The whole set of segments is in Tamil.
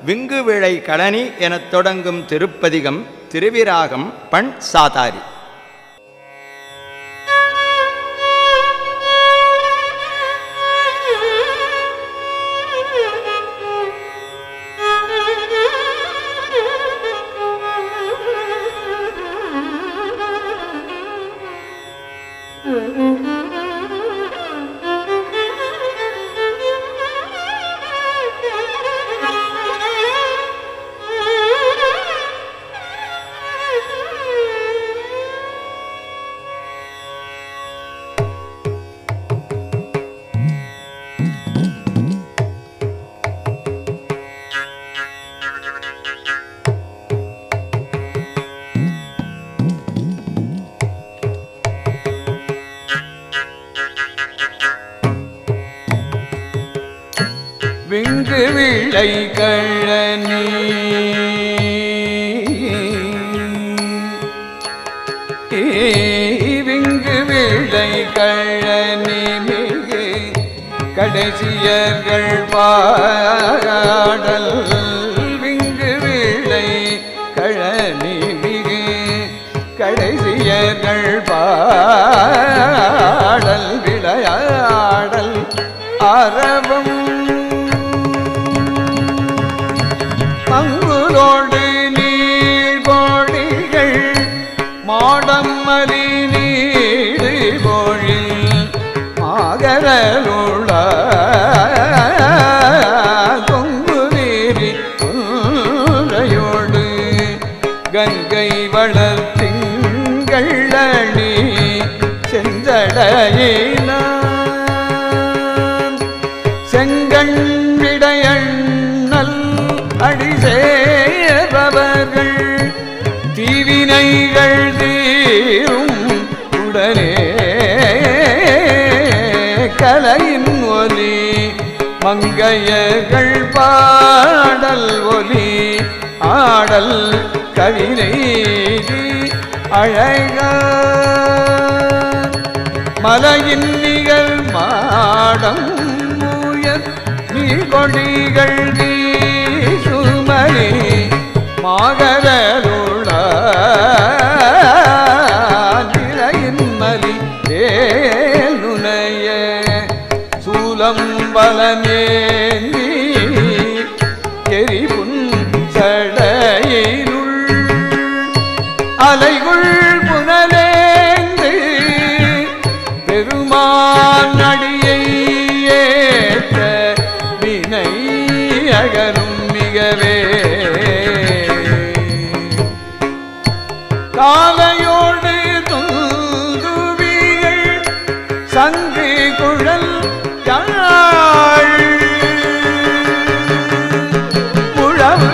விங்கு விளை களனி எனத் தொடங்கும் திருப்பதிகம் திருவிராகம் பண் சாதாரி விங்கு விளை கழனி விங்கு விளை கழனி மிகு கடைசியர்கள் பாடல் விங்கு விளை கழனி மிகு கடைசியர்கள் பாடல் விளையாடல் அறவும் மங்குலோடு நீழ்கோடிகள் மாடம் மலி நீடு கோழில் மாகரலுள கொங்குவீரி உரையோடு கங்கை வளர்த்திங்களி செஞ்சடையினான் செங்கண் விடையண்ணல் அடிசேரவர்கள் தீவினைகள் தீரும் உடனே கலையின் ஒலி மங்கையர்கள் பாடல் ஒலி ஆடல் கவிதை அழக மலையின் நிகழ் மாடம் உயர் நீர்கொடிகள் சுமரி மாகரலுள நிலையின் மலி ஏலுனைய சூலம் பலமேந்தி எரிபுன் சடையினுள் அலைகுள் புனலேந்து பெருமான் அடியை ஏற்ற வினை அகரும் மிகவே காலையோடு துந்துவிகள் சங்கு குழல் யாழ் முழவு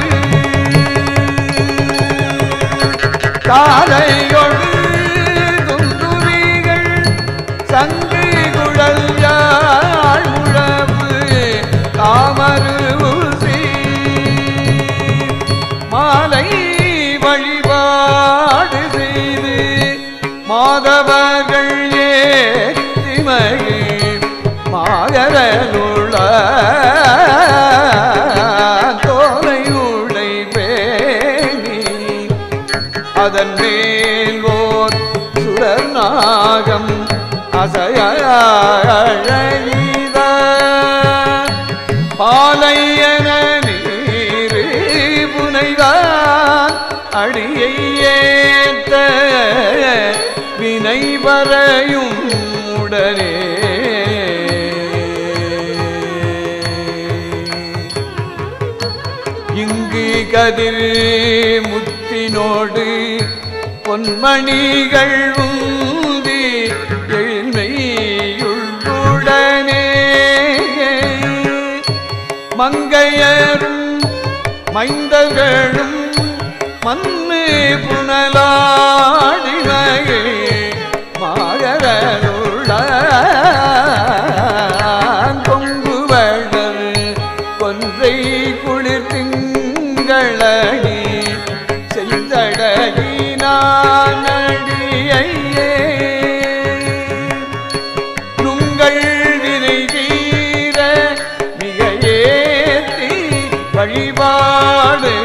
காலையொடு துந்துவிகள் சங்கு குழல் யாழ் முழவு தாமரு ஊசி மாலை வழிபாடு செய்து மாதவர்கள் ஏத்திமகிழ் மாகரலுள தோலை உடை பேணி அதன் மேல் ஓர் சுரநாகம் அசையழகித பாலையன நீரு புனைதான் அடியை ஏத்த வினை வரையும் உடனே இங்கு கதிர் முத்தினோடு பொன்மணிகள் உந்தி எழுமையுள்ளுடனே மங்கையரும் மைந்தர்களும் மண்ணு புனலாடிமையே மாகரருள கொங்குவழர் கொன்றை குளிர் திங்களணி செஞ்சடகினான் அடியையே நுங்கள் வினை தீர மிக ஏத்தி வழி வழிபாடு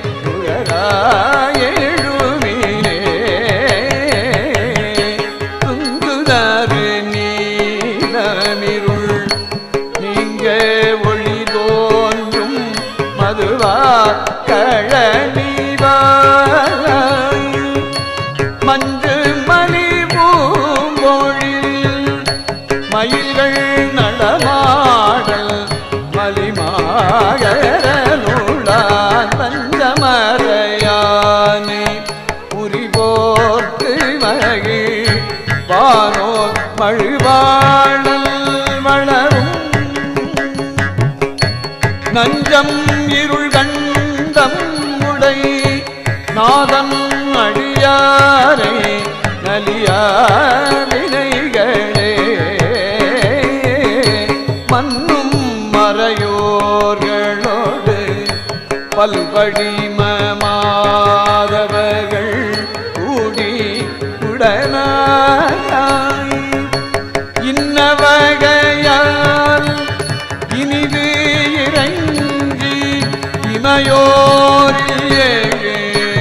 உயராயெழுமினே துங்குதாறு நீலமிருள் நீங்க ஒளி தோன்றும் மதுவா கழனிவாய் மஞ்சு மணி பூம்பொழில் மயில்கள் நடமாடல் மலிமாகரனுளான் பஞ்சமரையானை புரிபோர்த்து மகிழ் வானோர் மழுவாழல் வளரும் நஞ்சம் இருள் கண்டம் உடை நாதன் அடியாரை நலியாவினைகளே மண்ணும் மறையோர்களோடு பல்வடிம மாதவர்கள் கூடி உடனாய் இன்னவகையால் இனிது இறங்கி இமையோரில் ஏழு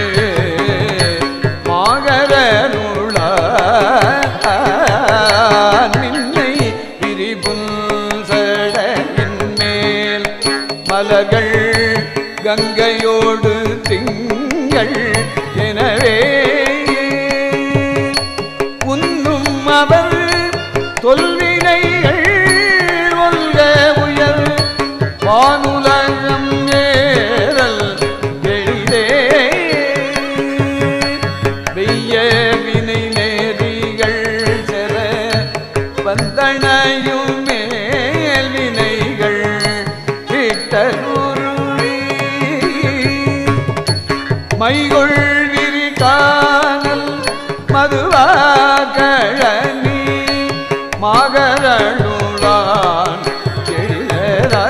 மாகரனுள நின்னை விரிபுஞ்சடையின் மேல் மலர்கள் கங்கையோடு திங்கள் எனவே உன்னும் அவர் தொல்வினைகள் ஒல்க உயர் வானுலகம் ஏறல் எளிதே வெய்ய வினை நேரிகள் செல வந்தனையும் மேல் வினைகள் விட்டருளி மைகொள் விரி காணல் மதுவாகழனி மாகரளுளான் எழிலரா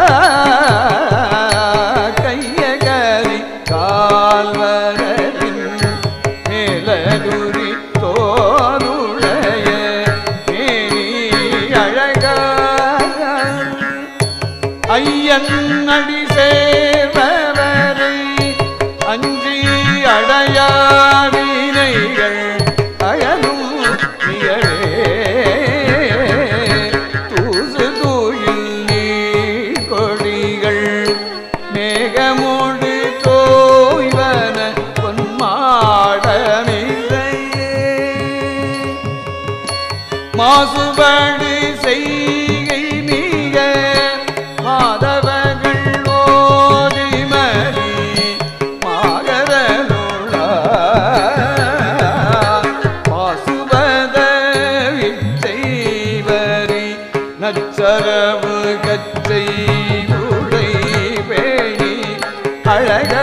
கையகரி கால்வரின் மேலகுரி தோருடைய மேனி அழகாக ஐயன் அடி சேர்வரை அஞ்சி அடையாவினைகள் அயலும் நிகழே தூசு தூயில் நீர் கொடிகள் மேகமோடு தோய்வன பொன்மாடமில்லையே மாசுபடு செய்கை மிக மாதவர்கள் ஓதிமதி மாகரலுள மாசுபத வித்தைவரி நச்சரவு கச்சை உடை பேணி அழக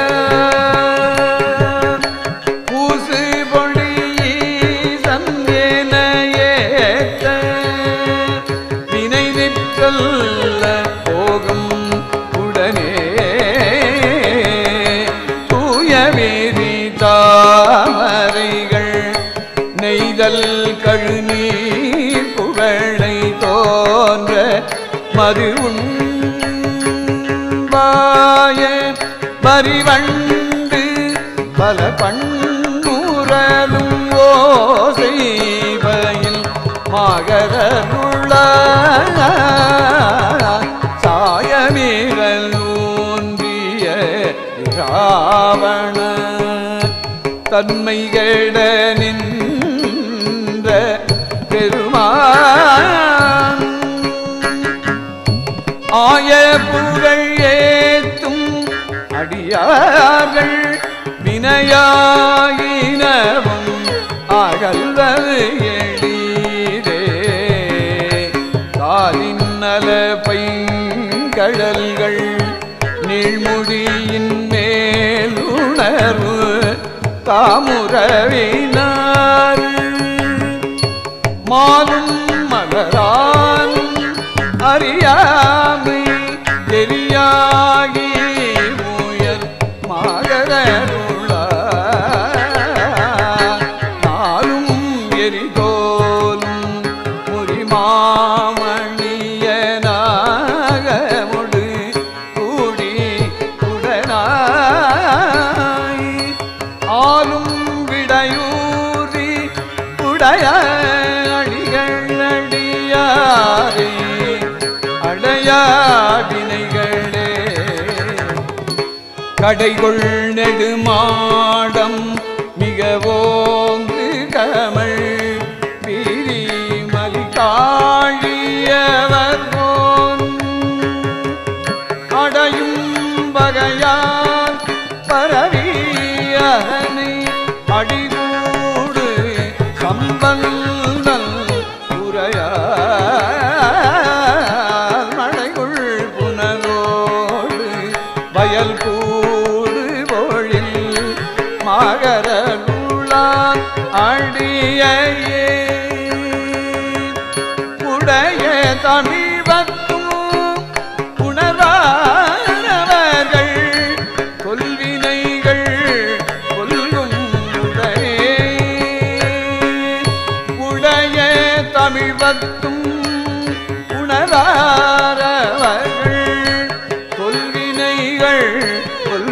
பூசு பொழி சந்தேன ஏத்த வினை நிற்றல்ல போகும் உடனே தூய வீதி தாமரைகள் நெய்தல் கழுநீர் புகழை தோன்ற மது உண்பாய பரிவண்டு பல பண்புறலும் ஓசைபயில் மாகரருள சாயமீரல் ஊன்றிய ராவண தன்மை கெட நின்ற பெருமான் ஆய புகழ் ஏத்தும் அடியார்கள் வினையாயினவும் அகல்வது எளிதே காலின் நல பைங்கடல்கள் நீழ்முடியின் மேலுணர்வு தாமுறவினார் மாலும் மகரான் அறியாமை தெரியாகி முயல் மகரருள நாளும் எரிதோலும் முறிமாமணியனாக முடு கூடி உட கடைகொள் நெடுமாடம் மிக ஓங்கு கமல் வீரி மலிகாழியவர் போன் அடையும் வகையால் பரவியனை அடிகூடு சம்பந்தல் உரையார் மழைகுள் புனலோடு வயல் கூடு பொழில் மகரலுளான் அடியே உடைய தமிழ்வத்தும் உணர்வானவர்கள் கொல்வினைகள் கொல்லும் உடனே உடைய தமிழ்வத்தும் உணராரவர்கள் கொல்வினைகள் கொல்லும்